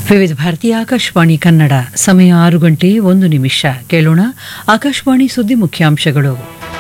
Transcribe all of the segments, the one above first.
ವಿವಿಧ ಭಾರತೀಯ ಆಕಾಶವಾಣಿ ಕನ್ನಡ ಸಮಯ ಆರು ಗಂಟೆ ಒಂದು ನಿಮಿಷ ಕೇಳೋಣ ಆಕಾಶವಾಣಿ ಸುದ್ದಿ ಮುಖ್ಯಾಂಶಗಳು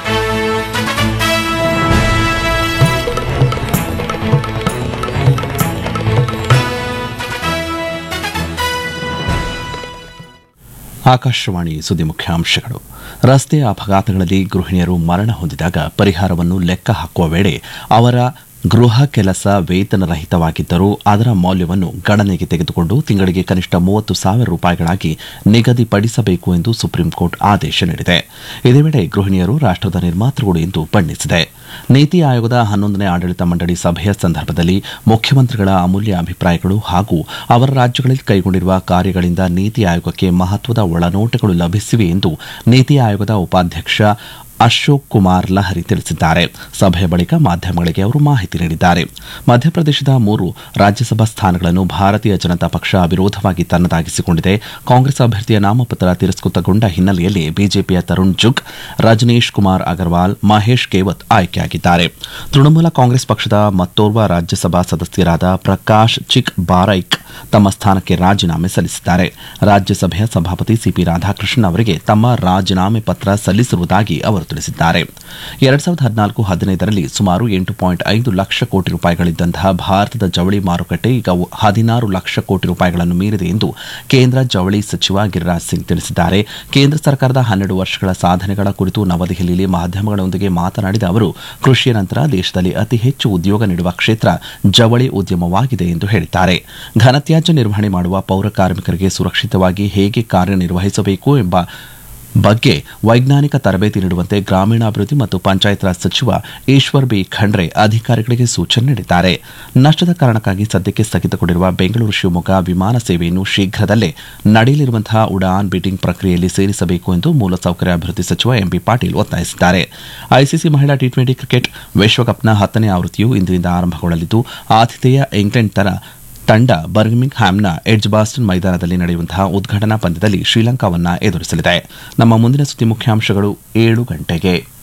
ಆಕಾಶವಾಣಿ ಸುದ್ದಿ ಮುಖ್ಯಾಂಶಗಳು ರಸ್ತೆ ಅಪಘಾತಗಳಲ್ಲಿ ಗೃಹಿಣಿಯರು ಮರಣ ಹೊಂದಿದಾಗ ಪರಿಹಾರವನ್ನು ಲೆಕ್ಕ ಹಾಕುವ ವೇಳೆ ಅವರ ಗೃಹ ಕೆಲಸ ವೇತನ ರಹಿತವಾಗಿದ್ದರೂ ಅದರ ಮೌಲ್ಯವನ್ನು ಗಣನೆಗೆ ತೆಗೆದುಕೊಂಡು ತಿಂಗಳಿಗೆ ಕನಿಷ್ಠ ಮೂವತ್ತು ಸಾವಿರ ರೂಪಾಯಿಗಳಾಗಿ ನಿಗದಿಪಡಿಸಬೇಕು ಎಂದು ಸುಪ್ರೀಂ ಕೋರ್ಟ್ ಆದೇಶ ನೀಡಿದೆ ಇದೇ ವೇಳೆ ಗೃಹಿಣಿಯರು ರಾಷ್ಟದ ನಿರ್ಮಾತೃಗಳು ಎಂದು ಬಣ್ಣಿಸಿದೆ ನೀತಿ ಆಯೋಗದ ಹನ್ನೊಂದನೇ ಆಡಳಿತ ಮಂಡಳಿ ಸಭೆಯ ಸಂದರ್ಭದಲ್ಲಿ ಮುಖ್ಯಮಂತ್ರಿಗಳ ಅಮೂಲ್ಯ ಅಭಿಪ್ರಾಯಗಳು ಹಾಗೂ ಅವರ ರಾಜ್ಯಗಳಲ್ಲಿ ಕೈಗೊಂಡಿರುವ ಕಾರ್ಯಗಳಿಂದ ನೀತಿ ಆಯೋಗಕ್ಕೆ ಮಹತ್ವದ ಒಳನೋಟಗಳು ಲಭಿಸಿವೆ ಎಂದು ನೀತಿ ಆಯೋಗದ ಉಪಾಧ್ಯಕ್ಷ ಅಶೋಕ್ ಕುಮಾರ್ ಲಹರಿ ತಿಳಿಸಿದ್ದಾರೆ ಸಭೆಯ ಬಳಿಕ ಮಾಧ್ಯಮಗಳಿಗೆ ಅವರು ಮಾಹಿತಿ ನೀಡಿದ್ದಾರೆ ಮಧ್ಯಪ್ರದೇಶದ ಮೂರು ರಾಜ್ಯಸಭಾ ಸ್ಥಾನಗಳನ್ನು ಭಾರತೀಯ ಜನತಾ ಪಕ್ಷ ಅವಿರೋಧವಾಗಿ ತನ್ನದಾಗಿಸಿಕೊಂಡಿದೆ ಕಾಂಗ್ರೆಸ್ ಅಭ್ಯರ್ಥಿಯ ನಾಮಪತ್ರ ತಿರಸ್ಕೃತಗೊಂಡ ಹಿನ್ನೆಲೆಯಲ್ಲಿ ಬಿಜೆಪಿಯ ತರುಣ್ ಜುಗ್ ರಜನೀಶ್ ಕುಮಾರ್ ಅಗರ್ವಾಲ್ ಮಹೇಶ್ ಕೇವತ್ ಆಯ್ಕೆಯಾಗಿದ್ದಾರೆ ತೃಣಮೂಲ ಕಾಂಗ್ರೆಸ್ ಪಕ್ಷದ ಮತ್ತೋರ್ವ ರಾಜ್ಯಸಭಾ ಸದಸ್ಯರಾದ ಪ್ರಕಾಶ್ ಚಿಕ್ ಬಾರೈಕ್ ತಮ್ಮ ಸ್ಥಾನಕ್ಕೆ ರಾಜೀನಾಮೆ ಸಲ್ಲಿಸಿದ್ದಾರೆ ರಾಜ್ಯಸಭೆಯ ಸಭಾಪತಿ ಸಿಪಿ ರಾಧಾಕೃಷ್ಣನ್ ಅವರಿಗೆ ತಮ್ಮ ರಾಜೀನಾಮೆ ಪತ್ರ ಸಲ್ಲಿಸಿರುವುದಾಗಿ ಅವರು ತಿಳಿಸಿದ್ದಾರೆ ಎರಡ್ ಸಾವಿರದ ಹದಿನಾಲ್ಕು ಹದಿನೈದರಲ್ಲಿ ಸುಮಾರು ಎಂಟು ಪಾಯಿಂಟ್ ಐದು ಲಕ್ಷ ಕೋಟಿ ರೂಪಾಯಿಗಳಿದ್ದಂತಹ ಭಾರತದ ಜವಳಿ ಮಾರುಕಟ್ಟೆ ಈಗ ಹದಿನಾರು ಲಕ್ಷ ಕೋಟಿ ರೂಪಾಯಿಗಳನ್ನು ಮೀರಿದೆ ಎಂದು ಕೇಂದ್ರ ಜವಳಿ ಸಚಿವ ಗಿರಿರಾಜ್ ಸಿಂಗ್ ತಿಳಿಸಿದ್ದಾರೆ ಕೇಂದ್ರ ಸರ್ಕಾರದ ಹನ್ನೆರಡು ವರ್ಷಗಳ ಸಾಧನೆಗಳ ಕುರಿತು ನವದೆಹಲಿಯಲ್ಲಿ ಮಾಧ್ಯಮಗಳೊಂದಿಗೆ ಮಾತನಾಡಿದ ಅವರು ಕೃಷಿಯ ನಂತರ ದೇಶದಲ್ಲಿ ಅತಿ ಹೆಚ್ಚು ಉದ್ಯೋಗ ನೀಡುವ ಕ್ಷೇತ್ರ ಜವಳಿ ಉದ್ಯಮವಾಗಿದೆ ಎಂದು ಹೇಳಿದ್ದಾರೆ ಘನತ್ಯಾಜ್ಯ ನಿರ್ವಹಣೆ ಮಾಡುವ ಪೌರ ಕಾರ್ಮಿಕರಿಗೆ ಸುರಕ್ಷಿತವಾಗಿ ಹೇಗೆ ಕಾರ್ಯನಿರ್ವಹಿಸಬೇಕು ಎಂಬ ಬಗ್ಗೆ ವೈಜ್ಞಾನಿಕ ತರಬೇತಿ ನೀಡುವಂತೆ ಗ್ರಾಮೀಣಾಭಿವೃದ್ಧಿ ಮತ್ತು ಪಂಚಾಯತ್ ರಾಜ್ ಸಚಿವ ಈಶ್ವರ್ ಬಿ ಖಂಡ್ರೆ ಅಧಿಕಾರಿಗಳಿಗೆ ಸೂಚನೆ ನೀಡಿದ್ದಾರೆ ನಷ್ಟದ ಕಾರಣಕ್ಕಾಗಿ ಸದ್ಯಕ್ಕೆ ಸ್ಥಗಿತಗೊಂಡಿರುವ ಬೆಂಗಳೂರು ಶಿವಮೊಗ್ಗ ವಿಮಾನ ಸೇವೆಯನ್ನು ಶೀಘ್ರದಲ್ಲೇ ನಡೆಯಲಿರುವಂತಹ ಉಡಾನ್ ಬಿಟ್ಟಿಂಗ್ ಪ್ರಕ್ರಿಯೆಯಲ್ಲಿ ಸೇರಿಸಬೇಕು ಎಂದು ಮೂಲಸೌಕರ್ಯ ಅಭಿವೃದ್ಧಿ ಸಚಿವ ಎಂಬಿ ಪಾಟೀಲ್ ಒತ್ತಾಯಿಸಿದ್ದಾರೆ ಐಸಿಸಿ ಮಹಿಳಾ ಟಿ ಟ್ವೆಂಟಿ ಕ್ರಿಕೆಟ್ ವಿಶ್ವಕಪ್ನ ಹತ್ತನೇ ಆವೃತ್ತಿಯು ಇಂದಿನಿಂದ ಆರಂಭಗೊಳ್ಳಲಿದ್ದು ಆತಿಥೇಯ ಇಂಗ್ಲೆಂಡ್ ತರ ತಂಡ ಬರ್ಮಿಂಗ್ ಹ್ಯಾಮ್ನ ಎಡ್ಜ್ ಬಾಸ್ಟನ್ ಮೈದಾನದಲ್ಲಿ ನಡೆಯುವಂತಹ ಉದ್ಘಾಟನಾ ಪಂದ್ಯದಲ್ಲಿ ಶ್ರೀಲಂಕಾವನ್ನ ಎದುರಿಸಲಿದೆ ನಮ್ಮ ಮುಂದಿನ ಸುದ್ದಿ ಮುಖ್ಯಾಂಶಗಳು ಏಳು ಗಂಟೆಗೆ